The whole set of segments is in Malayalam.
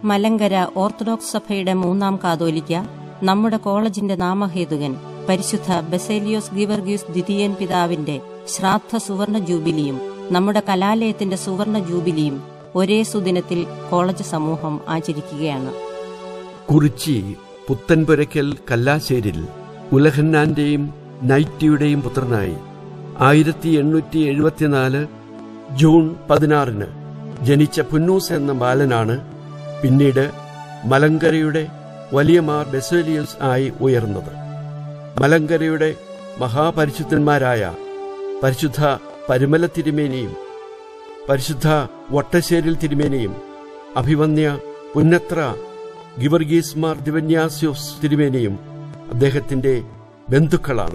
മലങ്കര ഓർത്തഡോക്സ് സഭയുടെ മൂന്നാം കാതോലിക്ക നമ്മുടെ കോളേജിന്റെ നാമഹേതുകൻ പരിശുദ്ധ ബസേലിയോസ് ഗീവർഗീസ് ദ്വിതീയൻ പിതാവിന്റെ ശ്രാദ്ധ സുവർണ ജൂബിലിയും നമ്മുടെ കലാലയത്തിന്റെ സുവർണ ജൂബിലിയും ഒരേ സുദിനത്തിൽ കോളേജ് സമൂഹം ആചരിക്കുകയാണ് കുറിച്ചി പുത്തൻപുരയ്ക്കൽ കല്ലാശ്ശേരിൽ ഉലഹന്നാന്റെയും നൈറ്റിയുടെയും പുത്രനായി ആയിരത്തി എണ്ണൂറ്റി എഴുപത്തിനാല് ജൂൺ പതിനാറിന് ജനിച്ച പുന്നൂസ് എന്ന ബാലനാണ് പിന്നീട് മലങ്കരയുടെ വലിയ മാർ ബെസേലിയസ് ആയി ഉയർന്നത് മലങ്കരയുടെ മഹാപരിശുദ്ധന്മാരായ പരിശുദ്ധ പരിമല തിരുമേനിയും പരിശുദ്ധ വട്ടശ്ശേരിൽ തിരുമേനിയും അഭിവന്യ പുന്നത്ര ഗിവർഗീസ് മാർ ദിവന്യാസ്യോസ് തിരുമേനിയും അദ്ദേഹത്തിന്റെ ബന്ധുക്കളാണ്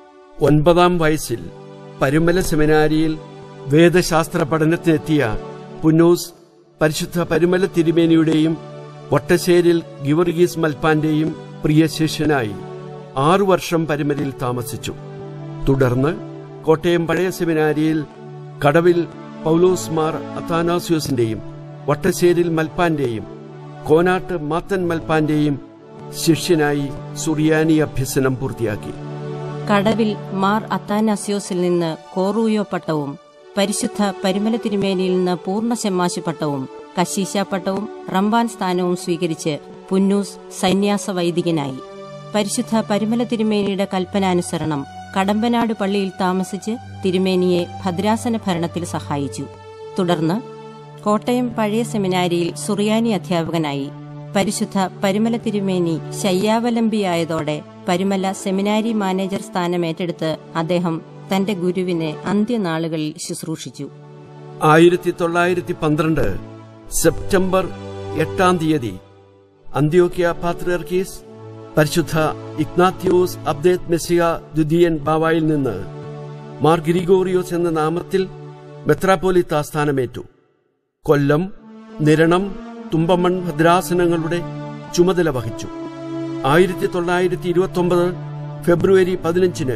ഒൻപതാം വയസ്സിൽ പരുമല സെമിനാരിയിൽ വേദശാസ്ത്ര പഠനത്തിനെത്തിയ പുന്നൂസ് പരിശുദ്ധ പരുമല തിരുമേനിയുടെയും വട്ടശ്ശേരിൽ ഗിവർഗീസ് മൽപ്പാന്റെയും പ്രിയ ശിഷ്യനായി ആറു വർഷം പരുമലയിൽ താമസിച്ചു തുടർന്ന് കോട്ടയം പഴയ സെമിനാരിയിൽ കടവിൽ പൗലോസ് മാർ അത്താനാസ്യോസിന്റെയും വട്ടശ്ശേരിൽ മൽപ്പാന്റെയും കോനാട്ട് മാത്തൻ മൽപ്പാന്റെയും ശിഷ്യനായി സുറിയാനി അഭ്യസനം പൂർത്തിയാക്കി കടവിൽ മാർ അത്താനാസ്യോസിൽ നിന്ന് കോറൂയോ പട്ടവും പരിശുദ്ധ പരിമല തിരുമേനിയിൽ നിന്ന് പൂർണ്ണ ശമ്മാശി പട്ടവും കശീശ പട്ടവും റംബാൻ സ്ഥാനവും സ്വീകരിച്ച് പുന്നൂസ് സന്യാസ വൈദികനായി പരിശുദ്ധ പരിമല തിരുമേനിയുടെ കൽപ്പനാനുസരണം കടമ്പനാട് പള്ളിയിൽ താമസിച്ച് തിരുമേനിയെ ഭദ്രാസന ഭരണത്തിൽ സഹായിച്ചു തുടർന്ന് കോട്ടയം പഴയ സെമിനാരിയിൽ സുറിയാനി അധ്യാപകനായി പരിശുദ്ധ പരിമല തിരുമേനി ശയ്യാവലംബിയായതോടെ പരിമല സെമിനാരി മാനേജർ സ്ഥാനം ഏറ്റെടുത്ത് അദ്ദേഹം തന്റെ ഗുരുവിനെ അന്ത്യനാളുകളിൽ ശുശ്രൂഷിച്ചു ആയിരത്തി തൊള്ളായിരത്തി പന്ത്രണ്ട് സെപ്റ്റംബർ എട്ടാം തീയതി അന്ത്യോക്യ പാത്രിയർക്കീസ് പരിശുദ്ധ ഇഗ്നാത്യോസ് അബ്ദേത് മെസ്സിയ ദ്വിതീയൻ ബാവായിൽ നിന്ന് മാർ ഗ്രിഗോറിയോസ് എന്ന നാമത്തിൽ മെത്രാപ്പോലിത്ത സ്ഥാനമേറ്റു കൊല്ലം നിരണം തുമ്പമൺ ഭദ്രാസനങ്ങളുടെ ചുമതല വഹിച്ചു ആയിരത്തി തൊള്ളായിരത്തി ഇരുപത്തൊമ്പത് ഫെബ്രുവരി പതിനഞ്ചിന്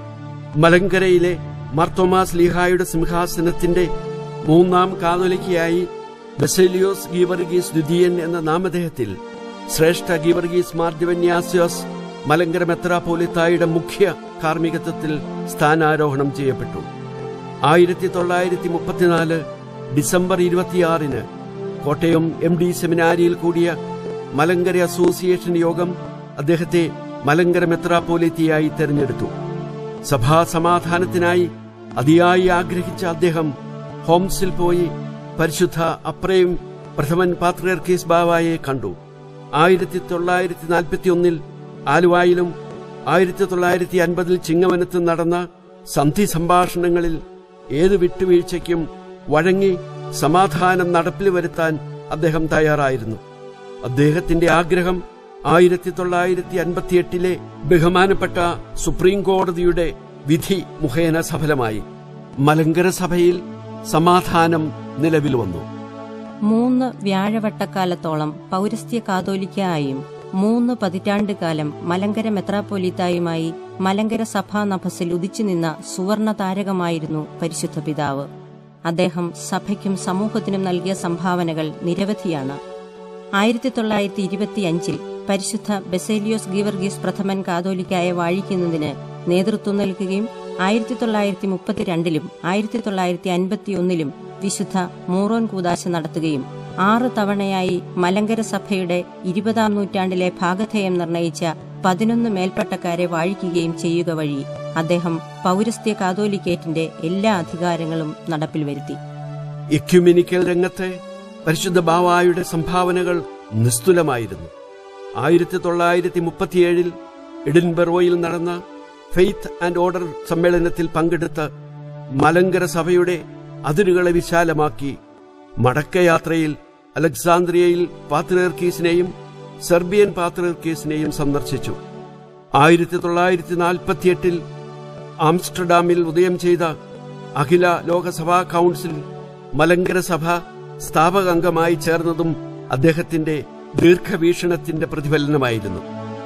മലങ്കരയിലെ മാർത്തോമാസ് ലീഹായുടെ സിംഹാസനത്തിന്റെ മൂന്നാം കാതോലിക്കയായി ബസേലിയോസ് ഗീവർഗീസ് ദ്വിതീയൻ എന്ന നാമധേയത്തിൽ ശ്രേഷ്ഠ ഗീവർഗീസ് മാർദിവന്യാസ്യോസ് മലങ്കര മെത്രാപോലിത്തായുടെ മുഖ്യ കാർമ്മികത്വത്തിൽ സ്ഥാനാരോഹണം ചെയ്യപ്പെട്ടു ആയിരത്തി തൊള്ളായിരത്തി മുപ്പത്തിനാല് ഡിസംബർ ഇരുപത്തിയാറിന് കോട്ടയം എം ഡി സെമിനാരിയിൽ കൂടിയ മലങ്കര അസോസിയേഷൻ യോഗം അദ്ദേഹത്തെ മലങ്കര മെത്രാപോലിത്തിയായി തെരഞ്ഞെടുത്തു സഭാ സമാധാനത്തിനായി അതിയായി ആഗ്രഹിച്ച അദ്ദേഹം ഹോംസിൽ പോയി പരിശുദ്ധ അപ്രയും പ്രഥമൻ പാത്രിയർക്കീസ് ബാവായെ കണ്ടു ആയിരത്തി തൊള്ളായിരത്തി നാൽപ്പത്തി ഒന്നിൽ ആലുവായിലും ആയിരത്തി തൊള്ളായിരത്തി അൻപതിൽ ചിങ്ങവനത്തും നടന്ന സന്ധി സംഭാഷണങ്ങളിൽ ഏത് വിട്ടുവീഴ്ചയ്ക്കും വഴങ്ങി സമാധാനം നടപ്പിൽ വരുത്താൻ അദ്ദേഹം തയ്യാറായിരുന്നു അദ്ദേഹത്തിന്റെ ആഗ്രഹം ആയിരത്തി തൊള്ളായിരത്തി അൻപത്തിയെട്ടിലെ ബഹുമാനപ്പെട്ട സുപ്രീം കോടതിയുടെ വിധി മുഖേന സഫലമായി മലങ്കര സഭയിൽ സമാധാനം നിലവിൽ വന്നു മൂന്ന് വ്യാഴവട്ടക്കാലത്തോളം പൗരസ്ത്യ കാതോലിക്കായും മൂന്ന് പതിറ്റാണ്ട് കാലം മലങ്കര മെത്രാപ്പൊലീത്തായുമായി മലങ്കര സഭാ നഭസിൽ ഉദിച്ചുനിന്ന സുവർണ താരകമായിരുന്നു പരിശുദ്ധ പിതാവ് അദ്ദേഹം സഭയ്ക്കും സമൂഹത്തിനും നൽകിയ സംഭാവനകൾ നിരവധിയാണ് ആയിരത്തി തൊള്ളായിരത്തി ഇരുപത്തിയഞ്ചിൽ പരിശുദ്ധ ബെസേലിയോസ് ഗീവർഗീസ് പ്രഥമൻ കാതോലിക്കായെ വാഴിക്കുന്നതിന് നേതൃത്വം നൽകുകയും ആയിരത്തി തൊള്ളായിരത്തി മുപ്പത്തിരണ്ടിലും ആയിരത്തി തൊള്ളായിരത്തി അൻപത്തിയൊന്നിലും വിശുദ്ധ മൂറോൻ കൂതാശ നടത്തുകയും ആറ് തവണയായി മലങ്കര സഭയുടെ ഇരുപതാം നൂറ്റാണ്ടിലെ ഭാഗധേയം നിർണയിച്ച പതിനൊന്ന് മേൽപ്പട്ടക്കാരെ വാഴിക്കുകയും ചെയ്യുക വഴി അദ്ദേഹം പൗരസ്ത്യ കാതോലിക്കേറ്റിന്റെ എല്ലാ അധികാരങ്ങളും നടപ്പിൽ വരുത്തി എക്യുമിനിക്കൽ രംഗത്തെ പരിശുദ്ധ ബാവായുടെ സംഭാവനകൾ നിസ്തുലമായിരുന്നു ആയിരത്തി തൊള്ളായിരത്തി മുപ്പത്തിയേഴിൽ എഡിൻബറോയിൽ നടന്ന ഫെയ്ത്ത് ആൻഡ് ഓർഡർ സമ്മേളനത്തിൽ പങ്കെടുത്ത മലങ്കര സഭയുടെ അതിരുകളെ വിശാലമാക്കി മടക്കയാത്രയിൽ അലക്സാന്ദ്രിയയിൽ പാത്രിയർക്കീസിനെയും സെർബിയൻ പാത്രിയർക്കീസിനെയും സന്ദർശിച്ചു ആയിരത്തി തൊള്ളായിരത്തി നാൽപ്പത്തിയെട്ടിൽ ആംസ്റ്റർഡാമിൽ ഉദയം ചെയ്ത അഖില ലോകസഭാ കൗൺസിൽ മലങ്കര സഭ സ്ഥാപക അംഗമായി ചേർന്നതും അദ്ദേഹത്തിന്റെ ദീർഘവീക്ഷണത്തിന്റെ പ്രതിഫലനമായിരുന്നു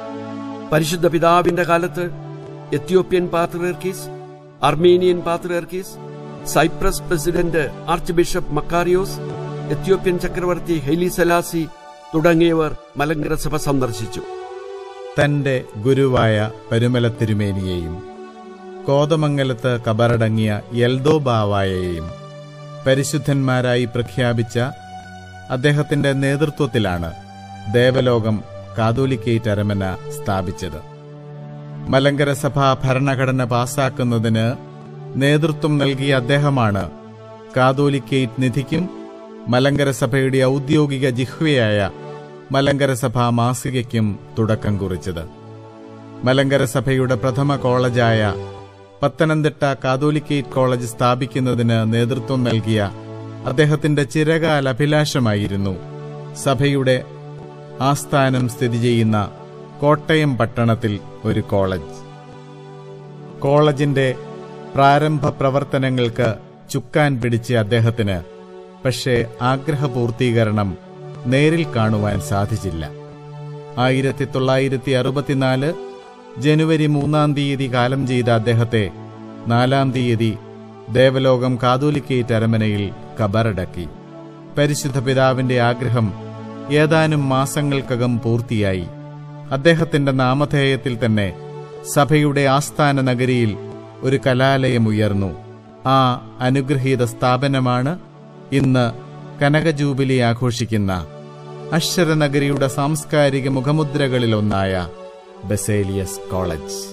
പരിശുദ്ധ പിതാവിന്റെ കാലത്ത് എത്യോപ്യൻ പാത്രിയർക്കീസ് അർമീനിയൻ പാത്രിയർക്കീസ് Cyprus president archbishop Makarios Ethiopian ചക്രവർത്തി ഹെലി സലാസി തുടങ്ങിയവർ മലങ്കര സഭ സന്ദർശിച്ചു തന്റെ ഗുരുവായ പരുമല തിരുമേനിയെയും കോതമംഗലത്ത് കബറടങ്ങിയ എൽദോ ബാവായെയും പരിശുദ്ധന്മാരായി പ്രഖ്യാപിച്ച അദ്ദേഹത്തിന്റെ നേതൃത്വത്തിലാണ് ദേവലോകം കാതോലിക്കേറ്റ് അരമന സ്ഥാപിച്ചത് മലങ്കര സഭ ഭരണഘടന പാസാക്കുന്നതിന് നേതൃത്വം നൽകിയ അദ്ദേഹമാണ് കാതോലിക്കേറ്റ് നിധിക്കും മലങ്കര സഭയുടെ ഔദ്യോഗിക ജിഹ്വയായ മലങ്കര സഭ മാസികയ്ക്കും തുടക്കം കുറിച്ചത് മലങ്കര സഭയുടെ പ്രഥമ കോളേജായ പത്തനംതിട്ട കാതോലിക്കേറ്റ് കോളേജ് സ്ഥാപിക്കുന്നതിന് നേതൃത്വം നൽകിയ അദ്ദേഹത്തിന്റെ ചിരകാല അഭിലാഷമായിരുന്നു സഭയുടെ ആസ്ഥാനം സ്ഥിതി ചെയ്യുന്ന കോട്ടയം പട്ടണത്തിൽ ഒരു കോളേജ് കോളേജിന്റെ പ്രാരംഭ പ്രവർത്തനങ്ങൾക്ക് ചുക്കാൻ പിടിച്ച അദ്ദേഹത്തിന് പക്ഷേ ആഗ്രഹപൂർത്തീകരണം നേരിൽ കാണുവാൻ സാധിച്ചില്ല ആയിരത്തി തൊള്ളായിരത്തി അറുപത്തിനാല് ജനുവരി മൂന്നാം തീയതി കാലം ചെയ്ത അദ്ദേഹത്തെ നാലാം തീയതി ദേവലോകം കാതോലിക്കേറ്റ് അരമനയിൽ കബറടക്കി പരിശുദ്ധ പിതാവിന്റെ ആഗ്രഹം ഏതാനും മാസങ്ങൾക്കകം പൂർത്തിയായി അദ്ദേഹത്തിന്റെ നാമധേയത്തിൽ തന്നെ സഭയുടെ ആസ്ഥാന നഗരിയിൽ ഒരു കലാലയം ഉയർന്നു ആ അനുഗ്രഹീത സ്ഥാപനമാണ് ഇന്ന് കനക ജൂബിലി ആഘോഷിക്കുന്ന അക്ഷരനഗരിയുടെ സാംസ്കാരിക മുഖമുദ്രകളിലൊന്നായ ബസേലിയസ് കോളേജ്